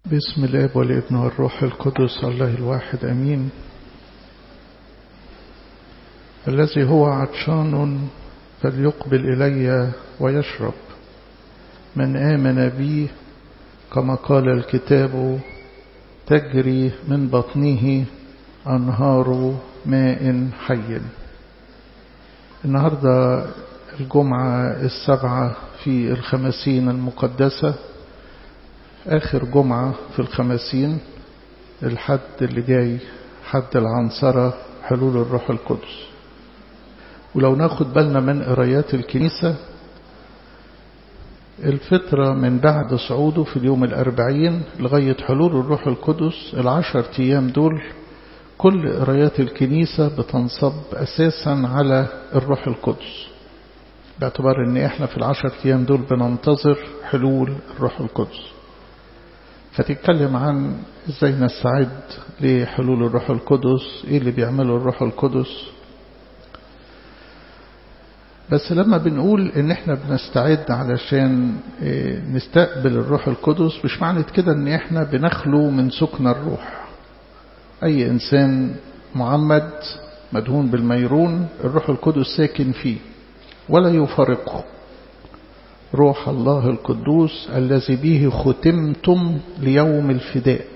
بسم الاب والابن والروح القدس الله الواحد امين الذي هو عطشان فليقبل الي ويشرب من امن بي كما قال الكتاب تجري من بطنه انهار ماء حي النهارده الجمعه السبعه في الخمسين المقدسه آخر جمعة في الخمسين الحد اللي جاي حد العنصرة حلول الروح القدس ولو ناخد بالنا من قرايات الكنيسة الفترة من بعد صعوده في اليوم الأربعين لغاية حلول الروح القدس العشر أيام دول كل قرايات الكنيسة بتنصب أساسا على الروح القدس باعتبار ان احنا في العشر أيام دول بننتظر حلول الروح القدس فتتكلم عن ازاي نستعد لحلول الروح القدس ايه اللي بيعمله الروح القدس بس لما بنقول ان احنا بنستعد علشان نستقبل الروح القدس مش معنى كده ان احنا بنخلو من سكن الروح اي انسان معمد مدهون بالميرون الروح القدس ساكن فيه ولا يفارقه روح الله القدوس الذي به ختمتم ليوم الفداء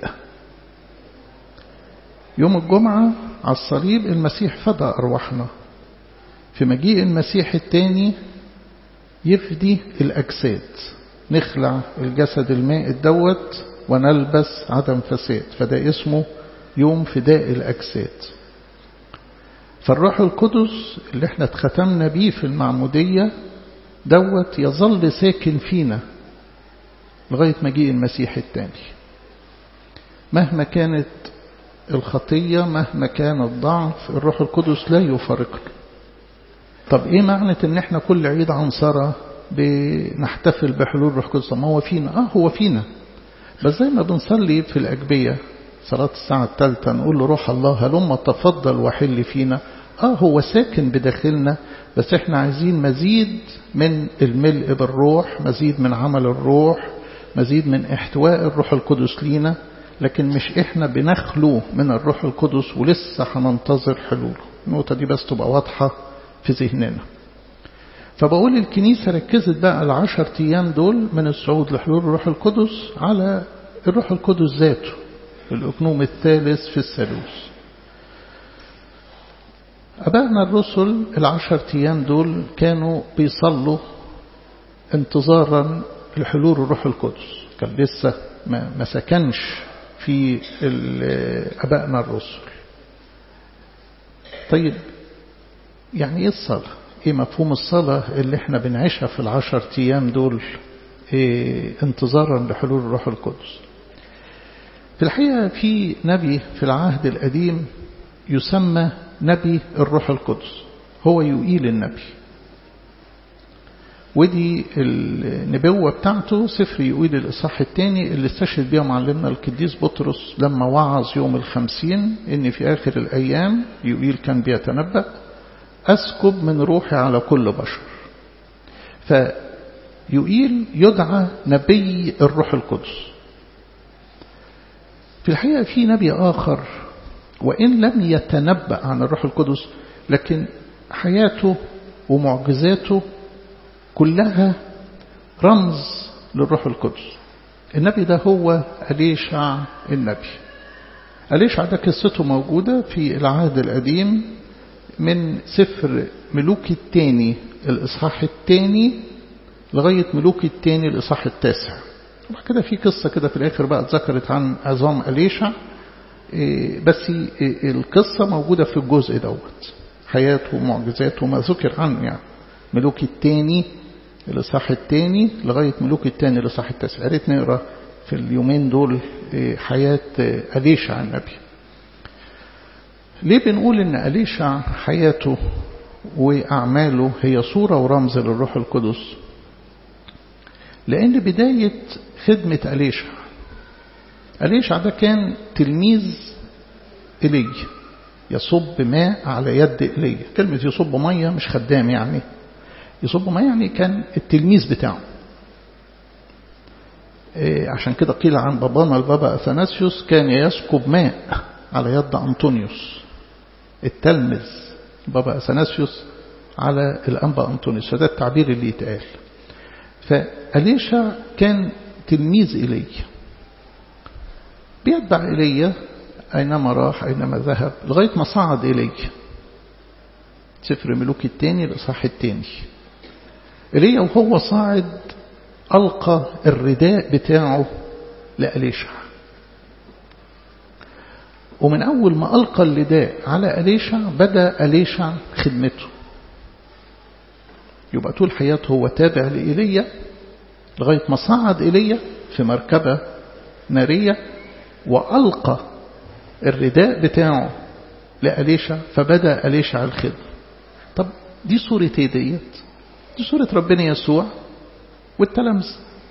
يوم الجمعة على الصليب المسيح فدى أرواحنا في مجيء المسيح الثاني يفدي الأجساد نخلع الجسد الماء الدوت ونلبس عدم فساد فده اسمه يوم فداء الأجساد فالروح القدس اللي احنا اتختمنا بيه في المعمودية دوت يظل ساكن فينا لغاية مجيء المسيح الثاني مهما كانت الخطية مهما كان الضعف الروح القدس لا يفارقنا طب ايه معنى ان احنا كل عيد عنصرة بنحتفل بحلول الروح القدس ما هو فينا اه هو فينا بس زي ما بنصلي في الأجبية صلاة الساعة الثالثة نقول له روح الله هلما تفضل وحل فينا اه هو ساكن بداخلنا بس احنا عايزين مزيد من الملء بالروح مزيد من عمل الروح مزيد من احتواء الروح القدس لينا لكن مش احنا بنخلو من الروح القدس ولسه هننتظر حلوله النقطة دي بس تبقى واضحة في ذهننا فبقول الكنيسة ركزت بقى العشر أيام دول من الصعود لحلول الروح القدس على الروح القدس ذاته الأكنوم الثالث في الثالوث أبائنا الرسل العشر أيام دول كانوا بيصلوا انتظارا لحلول الروح القدس كان لسه ما, ما سكنش في أبائنا الرسل طيب يعني ايه الصلاة ايه مفهوم الصلاة اللي احنا بنعيشها في العشر أيام دول إيه انتظارا لحلول الروح القدس في الحقيقة في نبي في العهد القديم يسمى نبي الروح القدس هو يقيل النبي ودي النبوة بتاعته سفر يقيل الإصحاح الثاني اللي استشهد بيه معلمنا القديس بطرس لما وعظ يوم الخمسين إن في آخر الأيام يقيل كان بيتنبأ أسكب من روحي على كل بشر فيقيل يدعى نبي الروح القدس في الحقيقة في نبي آخر وإن لم يتنبأ عن الروح القدس لكن حياته ومعجزاته كلها رمز للروح القدس النبي ده هو أليشع النبي أليشع ده قصته موجودة في العهد القديم من سفر ملوك الثاني الإصحاح الثاني لغاية ملوك الثاني الإصحاح التاسع وبعد كده في قصة كده في الآخر بقى اتذكرت عن عظام أليشع بس القصة موجودة في الجزء دوت حياته ومعجزاته وما ذكر عنه يعني ملوك الثاني الإصحاح الثاني لغاية ملوك الثاني الإصحاح التاسع يا ريت نقرا في اليومين دول حياة أليشع النبي ليه بنقول إن أليشع حياته وأعماله هي صورة ورمز للروح القدس لأن بداية خدمة أليشع أليشع ده كان تلميذ إلي يصب ماء على يد إلي كلمة يصب مية مش خدام يعني يصب ماء يعني كان التلميذ بتاعه عشان كده قيل عن بابانا البابا أثناسيوس كان يسكب ماء على يد أنطونيوس التلمذ بابا أثناسيوس على الأنبا أنطونيوس فده التعبير اللي يتقال فأليشع كان تلميذ إلي بيتبع إلي أينما راح أينما ذهب لغاية ما صعد إلي سفر ملوك الثاني الإصحاح الثاني إلي وهو صاعد ألقى الرداء بتاعه لأليشع ومن أول ما ألقى الرداء على أليشع بدأ أليشع خدمته يبقى طول حياته هو تابع لإيليا لغاية ما صعد إيليا في مركبة نارية وألقى الرداء بتاعه لأليشع فبدأ أليشع الخدمة طب دي صورة ايه ديت دي صورة ربنا يسوع والتلامذة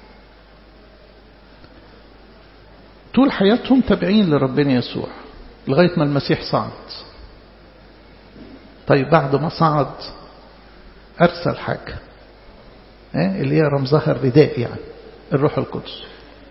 طول حياتهم تابعين لربنا يسوع لغاية ما المسيح صعد طيب بعد ما صعد أرسل حاجة اللي هي رمزها الرداء يعني الروح القدس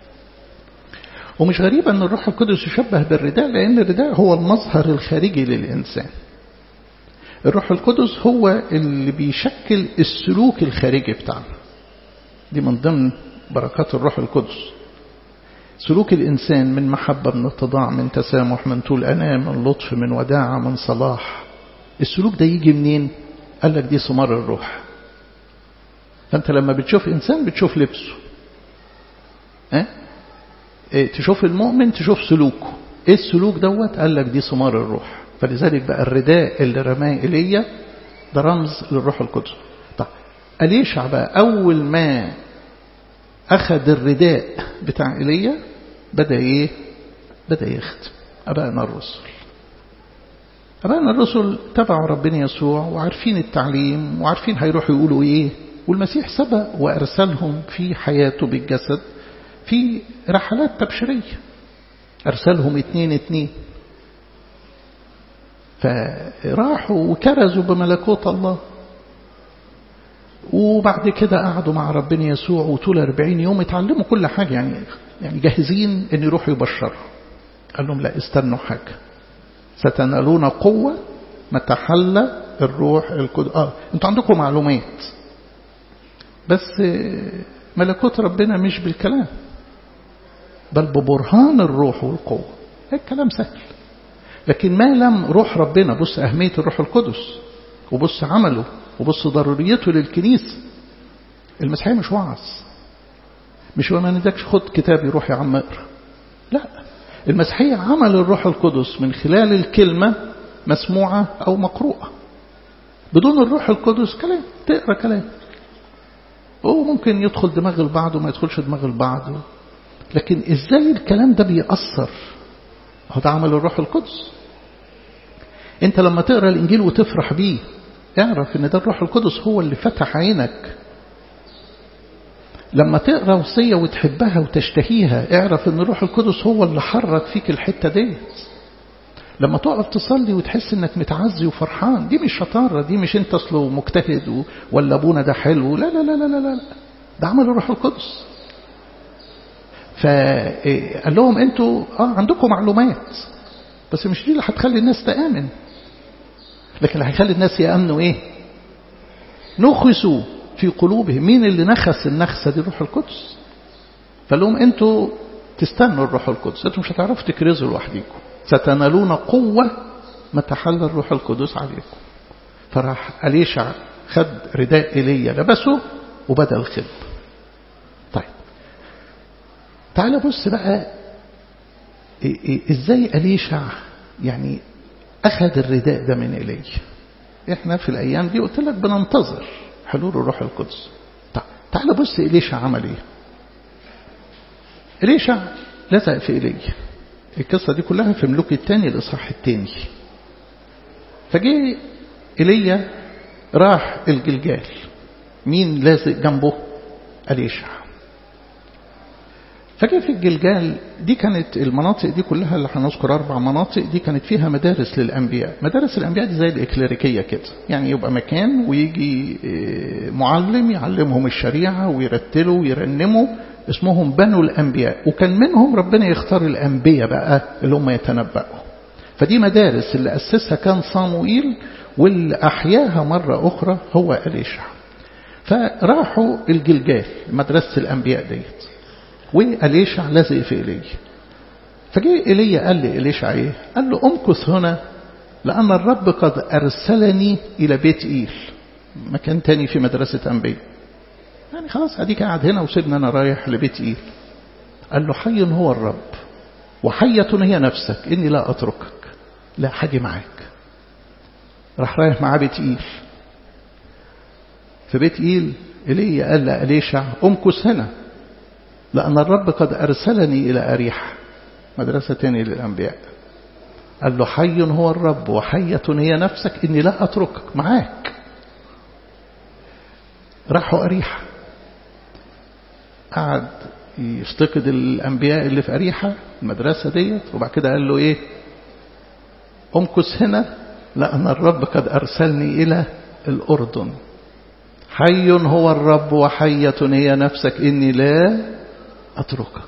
ومش غريب أن الروح القدس يشبه بالرداء لأن الرداء هو المظهر الخارجي للإنسان الروح القدس هو اللي بيشكل السلوك الخارجي بتاعنا دي من ضمن بركات الروح القدس سلوك الإنسان من محبة من اتضاع من تسامح من طول أنام من لطف من وداعة من صلاح السلوك ده يجي منين قال لك دي ثمار الروح فأنت لما بتشوف إنسان بتشوف لبسه اه؟ ايه تشوف المؤمن تشوف سلوكه ايه السلوك دوت قال لك دي ثمار الروح فلذلك بقى الرداء اللي رماه إلي ده رمز للروح القدس طب أليشع بقى أول ما أخذ الرداء بتاع إيليا بدأ إيه بدأ يخدم أبائنا الرسل أبائنا الرسل تبعوا ربنا يسوع وعارفين التعليم وعارفين هيروحوا يقولوا إيه والمسيح سبق وأرسلهم في حياته بالجسد في رحلات تبشيرية أرسلهم اتنين اتنين فراحوا وكرزوا بملكوت الله وبعد كده قعدوا مع ربنا يسوع وطول 40 يوم اتعلموا كل حاجة يعني يعني جاهزين ان يروحوا يبشروا قال لهم لا استنوا حاجة ستنالون قوة متى حل الروح القدس اه انتوا عندكم معلومات بس ملكوت ربنا مش بالكلام بل ببرهان الروح والقوة الكلام سهل لكن ما لم روح ربنا بص أهمية الروح القدس وبص عمله وبص ضروريته للكنيسة المسيحية مش وعظ مش ما ندكش خد كتاب يروح يا عم اقرا لا المسيحية عمل الروح القدس من خلال الكلمة مسموعة أو مقروءة بدون الروح القدس كلام تقرا كلام هو ممكن يدخل دماغ البعض وما يدخلش دماغ البعض لكن ازاي الكلام ده بيأثر هو ده عمل الروح القدس انت لما تقرا الانجيل وتفرح بيه اعرف ان ده الروح القدس هو اللي فتح عينك لما تقرا وصيه وتحبها وتشتهيها اعرف ان الروح القدس هو اللي حرك فيك الحته ديت لما تقف تصلي وتحس انك متعزي وفرحان دي مش شطاره دي مش انت اصله مجتهد ولا ابونا ده حلو لا لا لا لا لا, لا. ده عمل الروح القدس فقال لهم انتوا اه عندكم معلومات بس مش دي اللي هتخلي الناس تآمن لكن اللي هيخلي الناس يأمنوا ايه نخسوا في قلوبهم مين اللي نخس النخسة دي الروح القدس فقال لهم انتوا تستنوا الروح القدس انتوا مش هتعرفوا تكرزوا لوحديكم ستنالون قوة متى حل الروح القدس عليكم فراح أليشع خد رداء إيليا لبسه وبدأ الخدمة طيب تعال بص بقى ازاي أليشع يعني أخذ الرداء ده من إلي احنا في الأيام دي قلت لك بننتظر حلول الروح القدس تعال بص إليشع عمل ايه إليشع لزق في إلي القصة دي كلها في ملوك الثاني الإصحاح الثاني فجه إيليا راح الجلجال مين لازق جنبه أليشع فجاء في الجلجال دي كانت المناطق دي كلها اللي هنذكر أربع مناطق دي كانت فيها مدارس للأنبياء مدارس الأنبياء دي زي الإكليريكية كده يعني يبقى مكان ويجي معلم يعلمهم الشريعة ويرتلوا ويرنموا اسمهم بنو الأنبياء وكان منهم ربنا يختار الأنبياء بقى اللي هم يتنبأوا فدي مدارس اللي أسسها كان صاموئيل واللي أحياها مرة أخرى هو أليشع فراحوا الجلجال مدرسة الأنبياء ديت وأليشع لازق في إيليا فجاء إيليا قال لي إليشع إيه قال له أمكث هنا لأن الرب قد أرسلني إلى بيت إيل مكان تاني في مدرسة أنبياء يعني خلاص أديك قاعد هنا وسيبنا أنا رايح لبيت إيل قال له حي هو الرب وحية هي نفسك إني لا أتركك لا حاجة معاك راح رايح معاه بيت إيل في بيت إيل إلي قال لأليشع أمكث هنا لأن الرب قد أرسلني إلى أريحة مدرسة تاني للأنبياء قال له حي هو الرب وحية هي نفسك إني لا أتركك معاك راحوا أريحة قعد يفتقد الأنبياء اللي في أريحة المدرسة ديت وبعد كده قال له إيه أمكث هنا لأن الرب قد أرسلني إلى الأردن حي هو الرب وحية هي نفسك إني لا أتركك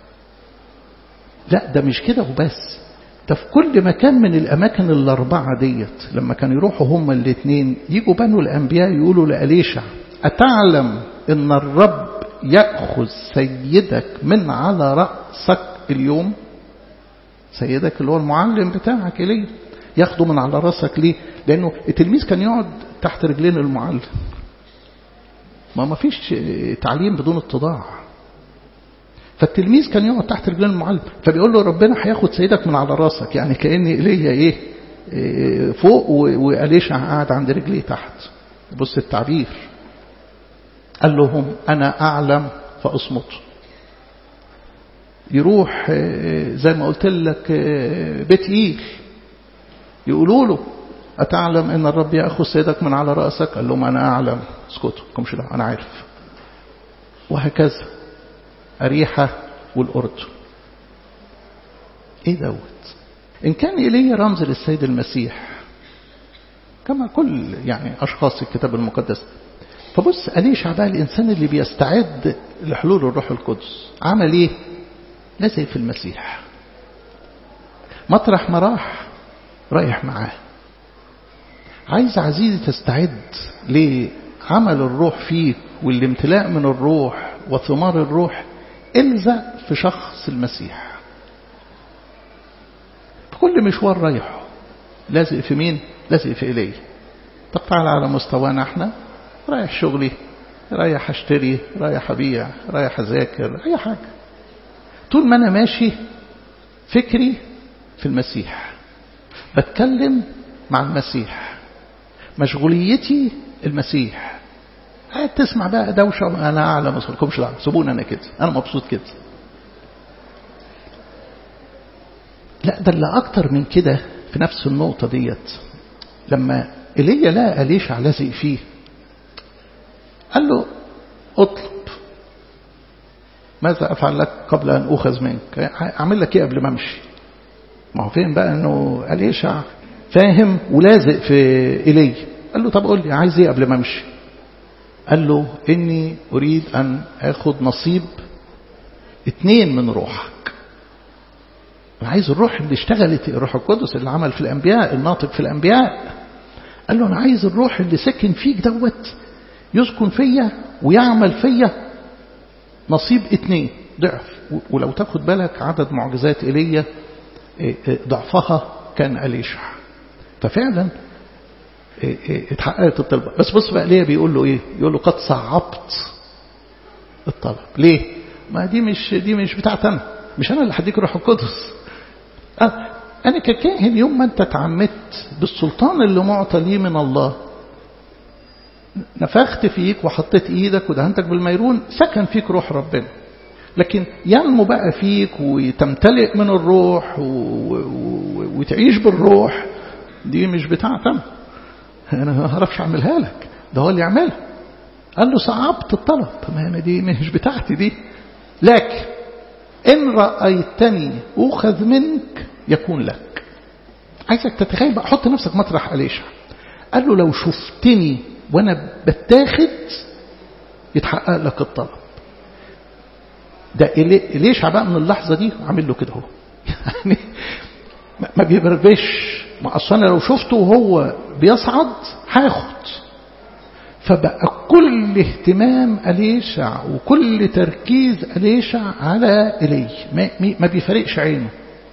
لا ده مش كده وبس ده في كل مكان من الأماكن الأربعة ديت لما كانوا يروحوا هما الاثنين يجوا بنو الأنبياء يقولوا لأليشع أتعلم إن الرب يأخذ سيدك من على رأسك اليوم سيدك اللي هو المعلم بتاعك إليه ياخده من على رأسك ليه لأنه التلميذ كان يقعد تحت رجلين المعلم ما ما فيش تعليم بدون اتضاع فالتلميذ كان يقعد تحت رجلين المعلم فبيقول له ربنا هياخد سيدك من على راسك يعني كأن إليه إيه, إيه فوق وأليشع قاعد عند رجليه تحت بص التعبير قال لهم أنا أعلم فأصمت يروح زي ما قلت لك بيت إيل يقولوا له أتعلم أن الرب يأخذ سيدك من على رأسك قال لهم أنا أعلم اسكتوا كمش لا أنا عارف وهكذا أريحة والأردن إيه دوت إن كان إليه رمز للسيد المسيح كما كل يعني أشخاص الكتاب المقدس فبص أليشع بقى الإنسان اللي بيستعد لحلول الروح القدس عمل إيه لازق في المسيح مطرح ما راح رايح معاه عايز عزيزي تستعد لعمل الروح فيك والامتلاء من الروح وثمار الروح الزق في شخص المسيح في كل مشوار رايحه لازق في مين لازق في إليه طب تعالى على مستوانا احنا رايح شغلي رايح اشتري رايح ابيع رايح اذاكر اي حاجة طول ما انا ماشي فكري في المسيح بتكلم مع المسيح مشغوليتي المسيح قاعد تسمع بقى دوشة أنا أعلم ما أصلكمش دعوة سيبوني أنا كده أنا مبسوط كده لا ده اللي أكتر من كده في نفس النقطة ديت لما إيليا لقى أليشع لازق فيه قال له اطلب ماذا أفعل لك قبل أن أخذ منك أعمل لك إيه قبل ما أمشي ما هو فين بقى أنه أليشع فاهم ولازق في إيليا قال له طب قول لي عايز إيه قبل ما أمشي قال له إني أريد أن أخذ نصيب اتنين من روحك أنا عايز الروح اللي اشتغلت الروح القدس اللي عمل في الأنبياء الناطق في الأنبياء قال له أنا عايز الروح اللي سكن فيك دوت يسكن فيا ويعمل فيا نصيب اتنين ضعف ولو تاخد بالك عدد معجزات إيليا ضعفها كان أليشع ففعلا اتحققت الطلبة بس بص بقى ليه بيقول له ايه يقول له قد صعبت الطلب ليه ما دي مش دي مش بتاعت انا مش انا اللي هديك روح القدس أه انا ككاهن يوم ما انت اتعمدت بالسلطان اللي معطى لي من الله نفخت فيك وحطيت ايدك ودهنتك بالميرون سكن فيك روح ربنا لكن ينمو بقى فيك وتمتلئ من الروح و... و... وتعيش بالروح دي مش بتاعت انا انا ما اعرفش اعملها لك ده هو اللي يعملها قال له صعبت الطلب ما انا دي مش بتاعتي دي لكن ان رايتني اخذ منك يكون لك عايزك تتخيل بقى حط نفسك مطرح أليشع قال له لو شفتني وانا بتاخد يتحقق لك الطلب ده إليشع بقى من اللحظة دي عامل له كده هو يعني ما بيبربش ما أصلا لو شفته وهو بيصعد هاخد فبقى كل اهتمام أليشع وكل تركيز أليشع على إلي ما, ما بيفرقش عينه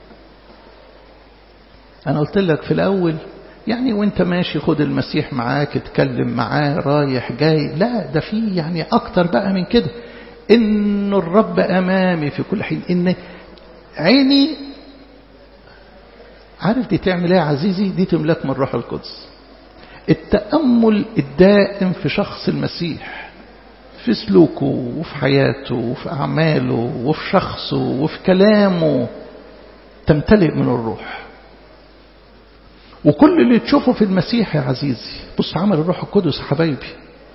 أنا قلت لك في الأول يعني وانت ماشي خد المسيح معاك اتكلم معاه رايح جاي لا ده في يعني أكتر بقى من كده إن الرب أمامي في كل حين إن عيني عارف دي تعمل ايه يا عزيزي دي تملك من روح القدس التأمل الدائم في شخص المسيح في سلوكه وفي حياته وفي أعماله وفي شخصه وفي كلامه تمتلئ من الروح وكل اللي تشوفه في المسيح يا عزيزي بص عمل الروح القدس حبايبي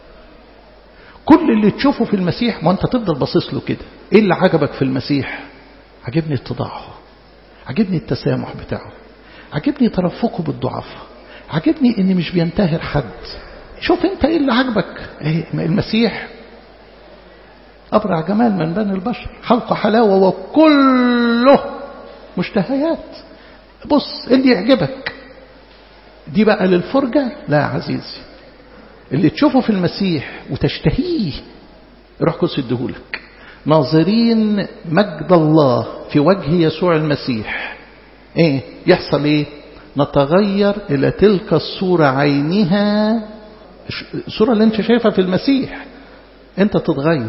كل اللي تشوفه في المسيح ما انت تفضل باصص له كده ايه اللي عجبك في المسيح عجبني اتضاعه عجبني التسامح بتاعه عجبني ترفقه بالضعفاء عجبني ان مش بينتهر حد شوف انت ايه اللي عجبك ايه المسيح ابرع جمال من بني البشر خلقه حلاوه وكله مشتهيات بص اللي يعجبك دي بقى للفرجة لا يا عزيزي اللي تشوفه في المسيح وتشتهيه روح قدس يديهولك ناظرين مجد الله في وجه يسوع المسيح ايه يحصل ايه نتغير الى تلك الصورة عينها الصورة اللي انت شايفها في المسيح انت تتغير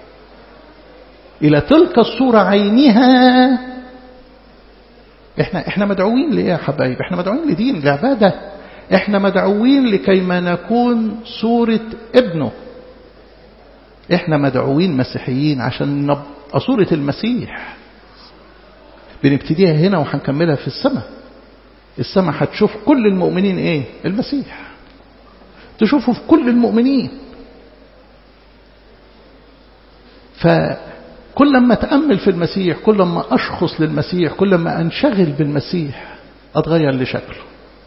الى تلك الصورة عينها احنا احنا مدعوين لايه يا حبايب احنا مدعوين لدين لعبادة احنا مدعوين لكي ما نكون صورة ابنه احنا مدعوين مسيحيين عشان نبقى صورة المسيح بنبتديها هنا وهنكملها في السماء السماء هتشوف كل المؤمنين ايه المسيح تشوفه في كل المؤمنين فكل ما أتأمل في المسيح كل ما أشخص للمسيح كل ما أنشغل بالمسيح أتغير لشكله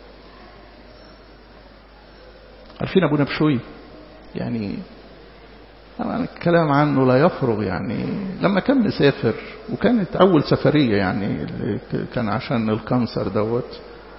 عارفين أبونا بشوي يعني طبعا الكلام عنه لا يفرغ يعني لما كان مسافر وكانت أول سفرية يعني كان عشان الكانسر دوت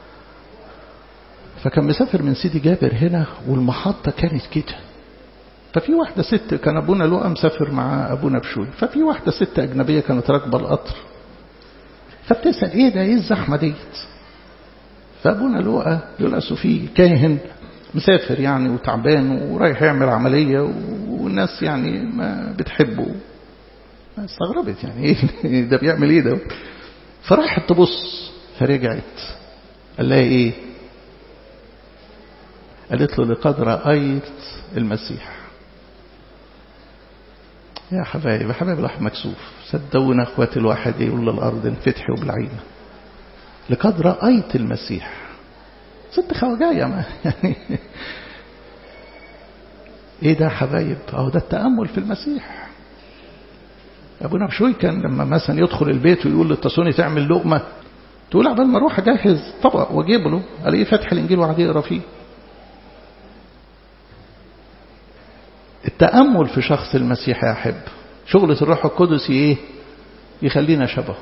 فكان مسافر من سيدي جابر هنا والمحطة كانت كده ففي واحدة ست كان أبونا لؤى مسافر مع أبونا بشوي ففي واحدة ست أجنبية كانت راكبة القطر فبتسأل إيه ده إيه الزحمة ديت فأبونا لؤى للأسف في كاهن مسافر يعني وتعبان ورايح يعمل عملية والناس يعني ما بتحبه استغربت يعني ايه ده بيعمل ايه ده فراحت تبص فرجعت قال لها ايه قالت له لقد رأيت المسيح يا حبايب يا حبايب الواحد مكسوف صدقونا اخواتي الواحد يقول للارض انفتحي وبالعين لقد رأيت المسيح ست خواجاية ما يعني ايه ده يا حبايب اهو ده التأمل في المسيح ابونا بشوي كان لما مثلا يدخل البيت ويقول للتصوني تعمل لقمة تقول عبال ما اروح اجهز طبق واجيب له الاقيه فاتح الانجيل وقاعد يقرا فيه التأمل في شخص المسيح يا أحب شغلة الروح القدس إيه يخلينا شبهه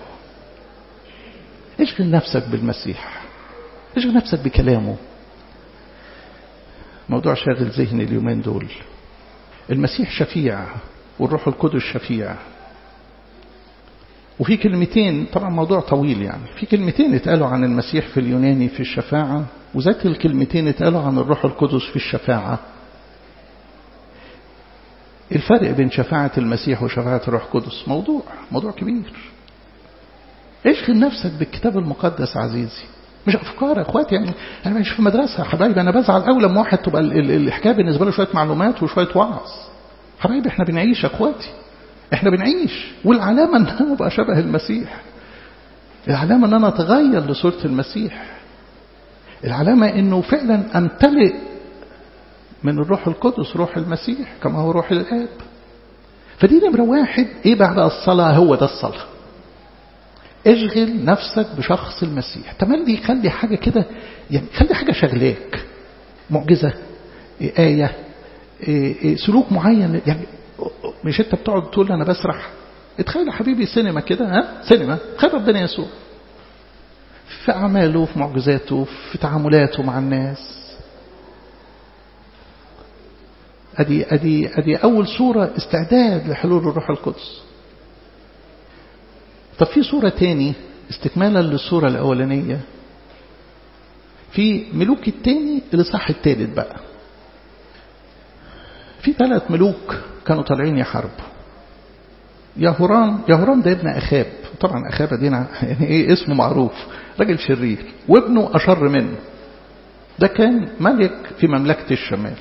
اشغل نفسك بالمسيح اشغل نفسك بكلامه موضوع شاغل ذهني اليومين دول المسيح شفيع والروح القدس شفيع وفي كلمتين طبعا موضوع طويل يعني في كلمتين اتقالوا عن المسيح في اليوناني في الشفاعة وذات الكلمتين اتقالوا عن الروح القدس في الشفاعة الفرق بين شفاعة المسيح وشفاعة الروح القدس موضوع موضوع كبير اشغل نفسك بالكتاب المقدس عزيزي مش افكار يا اخواتي يعني انا مش في مدرسه يا حبايبي انا بزعل قوي لما واحد تبقى الحكايه بالنسبه له شويه معلومات وشويه وعظ حبايبي احنا بنعيش يا اخواتي احنا بنعيش والعلامه ان انا ابقى شبه المسيح العلامه ان انا اتغير لصوره المسيح العلامه انه فعلا امتلئ من الروح القدس روح المسيح كما هو روح الآب فدي نمرة واحد ايه بعد الصلاة هو ده الصلاة اشغل نفسك بشخص المسيح تملي خلي حاجة كده يعني خلي حاجة شغلاك معجزة آية سلوك معين يعني مش انت بتقعد تقول انا بسرح اتخيل يا حبيبي سينما كده ها سينما خير ربنا يسوع في أعماله في معجزاته في تعاملاته مع الناس أدي, أدي, أدي أول صورة استعداد لحلول الروح القدس طب في صورة تاني استكمالا للصورة الأولانية في ملوك التاني الإصحاح التالت بقى في ثلاث ملوك كانوا طالعين يحاربوا يهورام يهورام ده ابن أخاب طبعا أخاب دينا يعني إيه اسمه معروف راجل شرير وابنه أشر منه ده كان ملك في مملكة الشمال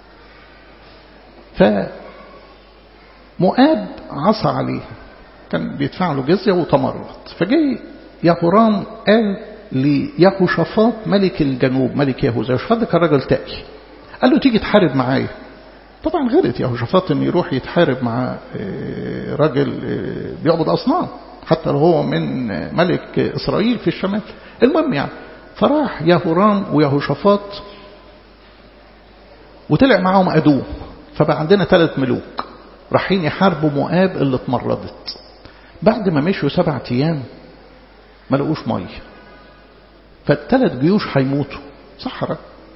فمؤاب عصى عليه كان بيدفع له جزية وتمرد فجاي يهورام قال ليهوشافاط ملك الجنوب ملك يهوذا يهوشافاط ده كان راجل تقي قال له تيجي تحارب معايا طبعا غلط يهوشافاط انه يروح يتحارب مع راجل بيعبد اصنام حتى لو هو من ملك اسرائيل في الشمال المهم يعني فراح يهورام ويهوشافاط وطلع معاهم ادوم فبقى عندنا ثلاث ملوك رايحين يحاربوا مؤاب اللي اتمردت بعد ما مشوا سبعة ايام ما لقوش ميه فالثلاث جيوش هيموتوا صحراء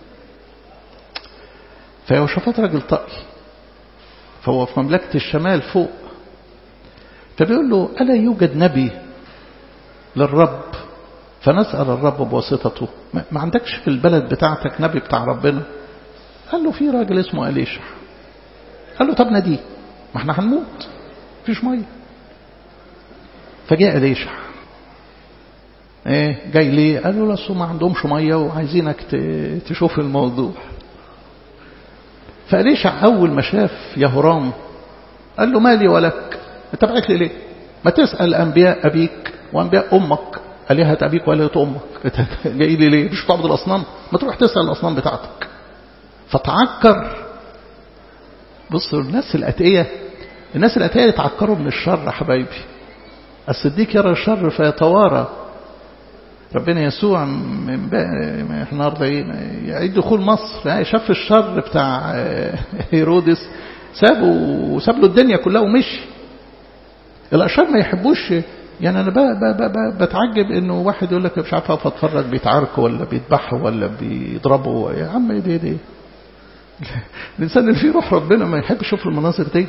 فيهوشافاط راجل طقي فهو في مملكة الشمال فوق فبيقول له ألا يوجد نبي للرب فنسأل الرب بواسطته ما عندكش في البلد بتاعتك نبي بتاع ربنا قال له في راجل اسمه أليشع قال له طب ناديه ما احنا هنموت مفيش ميه فجاء أليشع ايه جاي ليه قال له لسه ما عندهمش ميه وعايزينك تشوف الموضوع فأليشع أول ما شاف يهرام قال له مالي ولك أنت بعت لي ليه ما تسأل أنبياء أبيك وأنبياء أمك آلهة أبيك وآلهة أمك جاي لي ليه مش تعبد الأصنام ما تروح تسأل الأصنام بتاعتك فتعكر بصوا الناس الأتقية الناس الأتقية يتعكروا من الشر حبايبي الصديق يرى الشر فيتوارى ربنا يسوع من النهارده ايه يعيد دخول مصر شاف الشر بتاع هيرودس سابه وساب له الدنيا كلها ومشي الاشرار ما يحبوش يعني انا بتعجب انه واحد يقول لك مش عارف اقف اتفرج بيتعاركوا ولا بيذبحوا ولا بيضربوا يا عم ايه دي دي الانسان اللي فيه روح ربنا ما يحبش يشوف المناظر ديت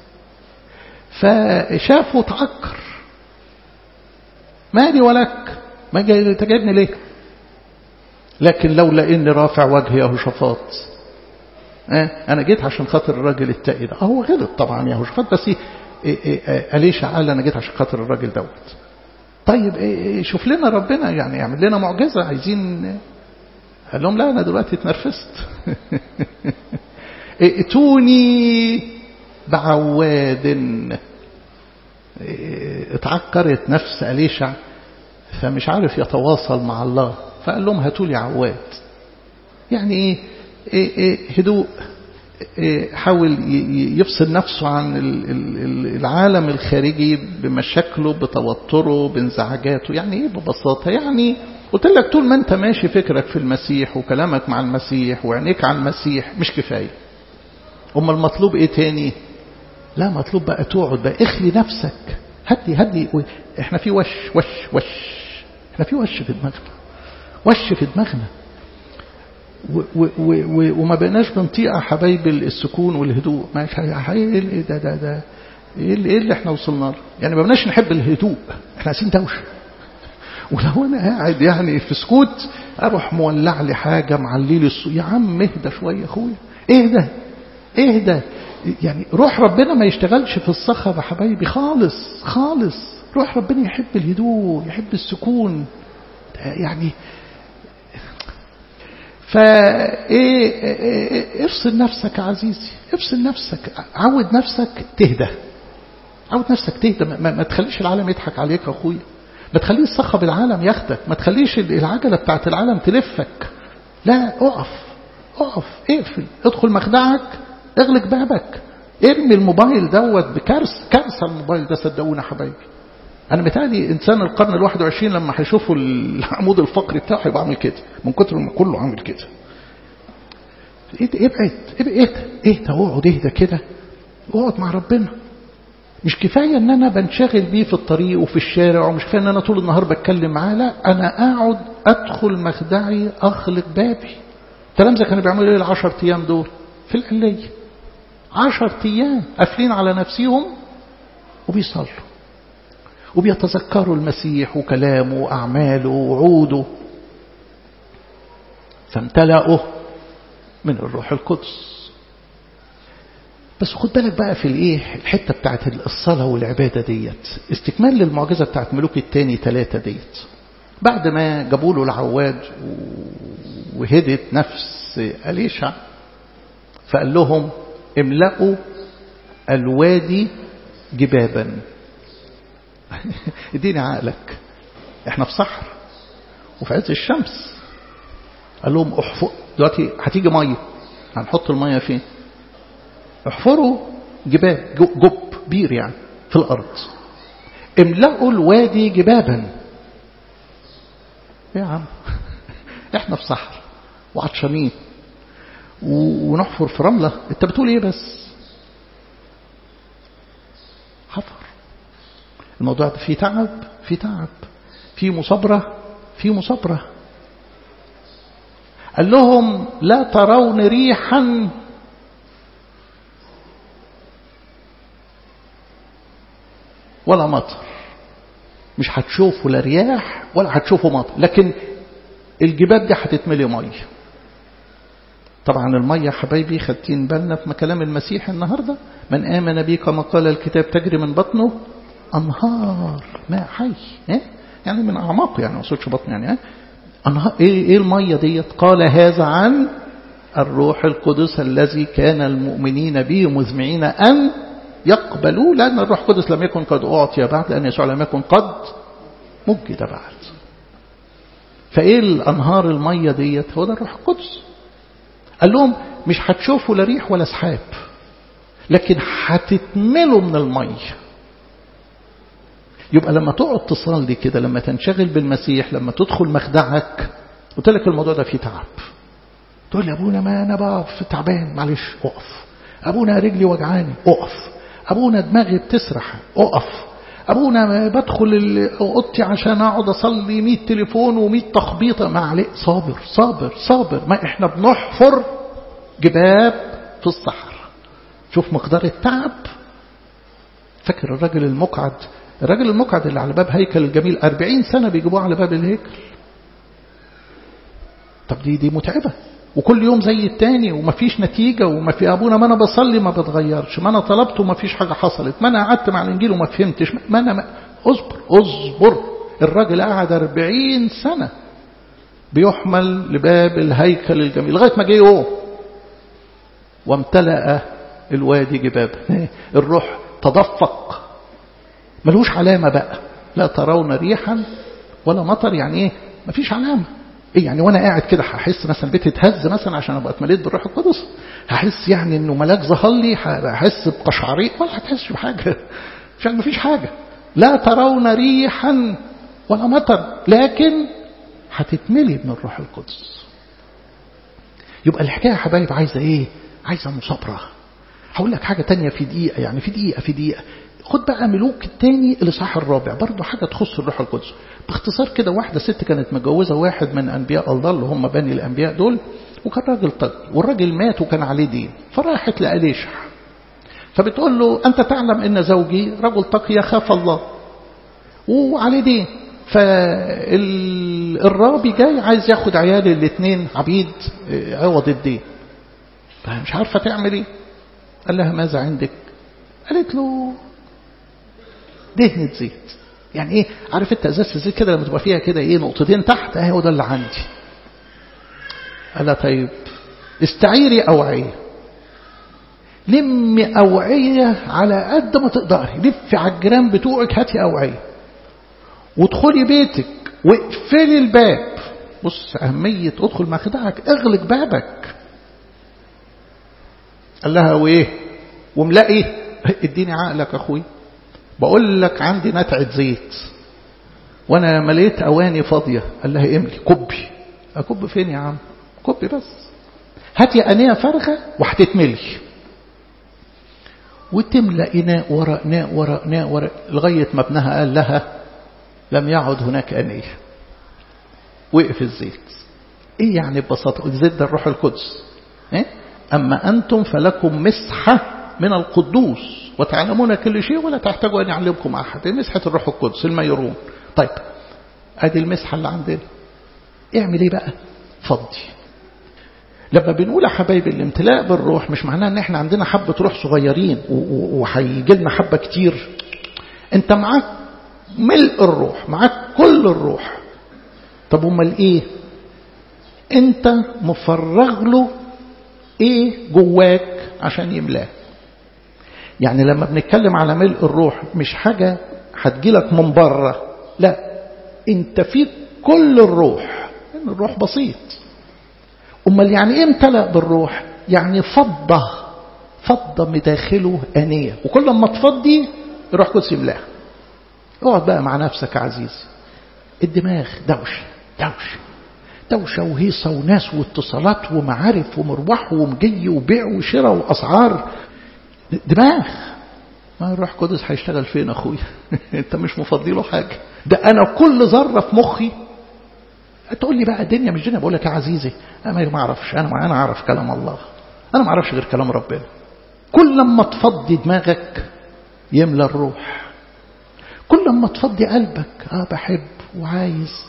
فشافه تعكر مالي ولك ما جاي تجاهدني ليه لكن لولا اني رافع وجهي يهوشافاط اه انا جيت عشان خاطر الراجل التقي ده هو غلط طبعا يهوشافاط بس إيه إيه أليشع قال انا جيت عشان خاطر الراجل دوت طيب إيه شوف لنا ربنا يعني يعمل لنا معجزه عايزين قال لهم لا انا دلوقتي اتنرفزت ائتوني بعواد اتعكرت نفس أليشع فمش عارف يتواصل مع الله فقال لهم هاتوا لي عواد يعني ايه, إيه, إيه هدوء إيه حاول يفصل نفسه عن العالم الخارجي بمشاكله بتوتره بانزعاجاته يعني ايه ببساطة يعني قلت لك طول ما انت ماشي فكرك في المسيح وكلامك مع المسيح وعينيك على المسيح مش كفاية أما المطلوب ايه تاني لا مطلوب بقى تقعد بقى اخلي نفسك هدي هدي احنا في وش وش وش احنا في وش في دماغنا وش في دماغنا و و و وما بقناش بنطيق حبايب السكون والهدوء ما ايه ده ده ده ايه اللي, إيه اللي احنا وصلنا له يعني ما بقناش نحب الهدوء احنا عايزين دوشه ولو انا قاعد يعني في سكوت اروح مولع لي حاجه معلي لي الصوت يا عم اهدى شويه يا اخويا اهدى اهدى يعني روح ربنا ما يشتغلش في الصخب يا حبايبي خالص خالص روح ربنا يحب الهدوء يحب السكون يعني فايه افصل نفسك يا عزيزي افصل نفسك عود نفسك تهدى عود نفسك تهدى ما, ما تخليش العالم يضحك عليك يا اخويا ما تخليش صخب العالم ياخدك ما تخليش العجله بتاعت العالم تلفك لا اقف اقف اقفل ادخل مخدعك اغلق بابك ارمي الموبايل دوت بكارثه كارثه الموبايل ده صدقونا حبايبي انا متهيألي انسان القرن ال 21 لما هيشوفوا العمود الفقري بتاعه هيبقى عامل كده من كتر ما كله عامل كده ابعد ابعد اهدى اهدى اقعد اهدى كده اقعد مع ربنا مش كفاية ان انا بنشغل بيه في الطريق وفي الشارع ومش كفاية ان انا طول النهار بتكلم معاه لا انا اقعد ادخل مخدعي اغلق بابي التلامذة كانوا بيعملوا ايه العشر ايام دول في القلية عشر ايام قافلين على نفسهم وبيصلوا وبيتذكروا المسيح وكلامه وأعماله ووعوده فامتلأوا من الروح القدس بس خد بالك بقى في الايه الحته بتاعت الصلاه والعباده ديت استكمال للمعجزه بتاعت ملوك الثاني ثلاثه ديت بعد ما جابوا له العواد وهدت نفس اليشع فقال لهم املأوا الوادي جبابا اديني عقلك احنا في صحر وفي عز الشمس قال لهم احفر دلوقتي هتيجي ميه هنحط الميه فين احفروا جبال جب بير يعني في الارض املأوا الوادي جبابا يا عم احنا في صحر وعطشانين ونحفر في رملة انت بتقول ايه بس حفر الموضوع ده فيه تعب فيه تعب فيه مصابرة فيه مصابرة قال لهم لا ترون ريحا ولا مطر مش هتشوفوا لا رياح ولا هتشوفوا مطر لكن الجبال دي هتتملي ميه طبعا المية حبايبي خدتين بالنا في كلام المسيح النهاردة من آمن بي كما قال الكتاب تجري من بطنه أنهار ماء حي إيه؟ يعني من أعماقه يعني ما أقصدش بطن يعني إيه؟ أنهار إيه, إيه المية ديت قال هذا عن الروح القدس الذي كان المؤمنين به مزمعين أن يقبلوا لأن الروح القدس لم يكن قد أعطي بعد لأن يسوع لم يكن قد مجد بعد فإيه الأنهار المية ديت هو ده الروح القدس قال لهم مش هتشوفوا لا ريح ولا سحاب لكن هتتملوا من المية يبقى لما تقعد تصلي كده لما تنشغل بالمسيح لما تدخل مخدعك قلت لك الموضوع ده فيه تعب تقول لي ابونا ما انا بقف تعبان معلش اقف ابونا رجلي وجعاني اقف ابونا دماغي بتسرح اقف ابونا بدخل اوضتي عشان اقعد اصلي 100 تليفون و100 تخبيطه ما عليه صابر صابر صابر ما احنا بنحفر جباب في الصحراء شوف مقدار التعب فاكر الراجل المقعد الراجل المقعد اللي على باب هيكل الجميل 40 سنه بيجيبوه على باب الهيكل طب دي دي متعبه وكل يوم زي التاني ومفيش نتيجة وما في أبونا ما أنا بصلي ما بتغيرش ما أنا طلبت وما فيش حاجة حصلت ما أنا قعدت مع الإنجيل وما فهمتش ما أنا ما اصبر اصبر الراجل قعد أربعين سنة بيحمل لباب الهيكل الجميل لغاية ما جه يوم وامتلأ الوادي جباب الروح تدفق ملوش علامة بقى لا ترون ريحا ولا مطر يعني ايه مفيش علامة ايه يعني وانا قاعد كده هحس مثلا البيت اتهز مثلا عشان ابقى اتمليت بالروح القدس هحس يعني انه ملاك ظهر لي هحس بقشعريق ولا هتحسش بحاجه عشان مفيش حاجه لا ترون ريحا ولا مطر لكن هتتملي من الروح القدس يبقى الحكايه يا حبايب عايزه ايه عايزه مصابره هقول لك حاجه تانية في دقيقه يعني في دقيقه في دقيقه خد بقى ملوك التاني الاصحاح الرابع برضه حاجه تخص الروح القدس باختصار كده واحده ست كانت متجوزه واحد من انبياء الله اللي هم بني الانبياء دول وكان راجل طيب والراجل مات وكان عليه دين فراحت لأليشع فبتقول له انت تعلم ان زوجي رجل تقي يخاف الله وعليه دين فالرابي جاي عايز ياخد عيالي الاثنين عبيد عوض الدين فمش عارفه تعمل ايه قال لها ماذا عندك قالت له دهنة زيت يعني ايه عارف انت ازازه الزيت كده لما تبقى فيها كده ايه نقطتين تحت اهي هو ده اللي عندي قال لها طيب استعيري اوعيه لمي اوعيه على قد ما تقدري لفي على الجيران بتوعك هاتي اوعيه وادخلي بيتك واقفلي الباب بص اهميه ادخل مخدعك اغلق بابك قال لها وايه وملاقي اديني عقلك اخوي بقول لك عندي نتعة زيت وانا مليت اواني فاضية قال لها املي كبي اكب فين يا عم كبي بس هاتي انية فارغة وهتتملي وتملى إناء وراء إناء وراء إناء وراء لغاية ما ابنها قال لها لم يعد هناك أنية وقف الزيت إيه يعني ببساطة الزيت ده الروح القدس إيه؟ أما أنتم فلكم مسحة من القدوس وتعلمون كل شيء ولا تحتاجوا أن يعلمكم أحد مسحة الروح القدس الميرون طيب ادي المسحة اللي عندنا اعمل ايه بقى فضي لما بنقول يا حبايبي الامتلاء بالروح مش معناه ان احنا عندنا حبة روح صغيرين وهيجي لنا حبة كتير انت معاك ملء الروح معاك كل الروح طب امال ايه انت مفرغ له ايه جواك عشان يملاه يعني لما بنتكلم على ملء الروح مش حاجة هتجيلك من بره لا انت فيك كل الروح لان الروح بسيط امال يعني ايه امتلأ بالروح يعني فضة فضة مداخله انية وكل ما تفضي الروح القدس يملاها اقعد بقى مع نفسك يا عزيزي الدماغ دوشة دوشة دوشة وهيصة وناس واتصالات ومعارف ومروح ومجي وبيع وشراء وأسعار دماغ ما الروح القدس هيشتغل فين أخويا أنت مش مفضي له حاجة ده أنا كل ذرة في مخي تقول لي بقى الدنيا مش دنيا بقول لك يا عزيزي أنا ما أعرفش أنا ما أنا أعرف كلام الله أنا ما أعرفش غير كلام ربنا كل لما تفضي دماغك يملى الروح كل لما تفضي قلبك اه بحب وعايز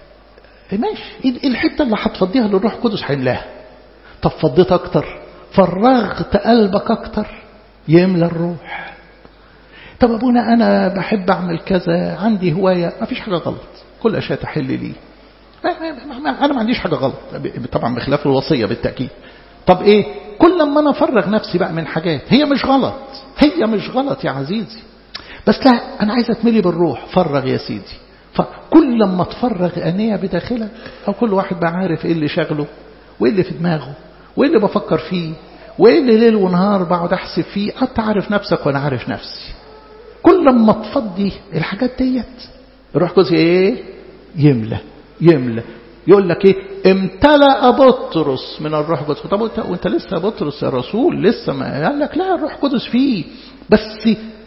ماشي الحتة اللي هتفضيها للروح القدس هيملاها طب فضيت اكتر فرغت قلبك اكتر يملى الروح طب ابونا انا بحب اعمل كذا عندي هواية ما فيش حاجة غلط كل اشياء تحل لي انا ما عنديش حاجة غلط طبعا بخلاف الوصية بالتأكيد طب ايه كل ما انا افرغ نفسي بقى من حاجات هي مش غلط هي مش غلط يا عزيزي بس لا انا عايز اتملي بالروح فرغ يا سيدي فكل لما تفرغ أنية بداخلك أو كل واحد بقى عارف إيه اللي شغله وإيه اللي في دماغه وإيه اللي بفكر فيه وإيه اللي ليل ونهار بقعد أحسب فيه أنت عارف نفسك وأنا عارف نفسي كل لما تفضي الحاجات ديت الروح القدس إيه يملى يملى يقول لك إيه امتلأ بطرس من الروح القدس طب وانت, وانت لسه بطرس يا رسول لسه ما قال لك لا الروح القدس فيه بس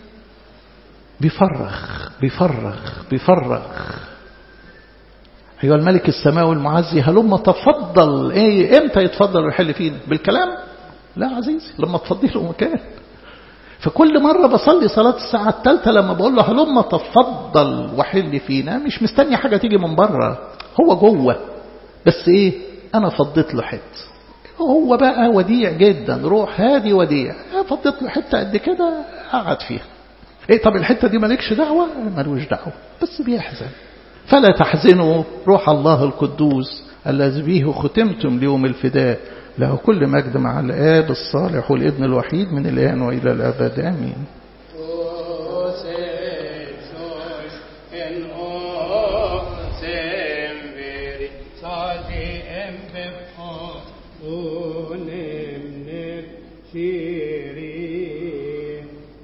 بيفرغ بيفرغ بيفرغ أيها الملك السماوي المعزي هلما تفضل إيه إمتى يتفضل ويحل فينا بالكلام لا عزيزي لما تفضي له مكان فكل مرة بصلي صلاة الساعة الثالثة لما بقول له هلما تفضل وحل فينا مش مستني حاجة تيجي من بره هو جوه بس إيه أنا فضيت له حته هو بقى وديع جدا روح هادي وديع فضيت له حتة قد كده قعد فيها ايه طب الحتة دي مالكش دعوة ملوش دعوة بس بيحزن فلا تحزنوا روح الله القدوس الذي به ختمتم ليوم الفداء له كل مجد مع الآب الصالح والابن الوحيد من الآن وإلى الأبد آمين Siri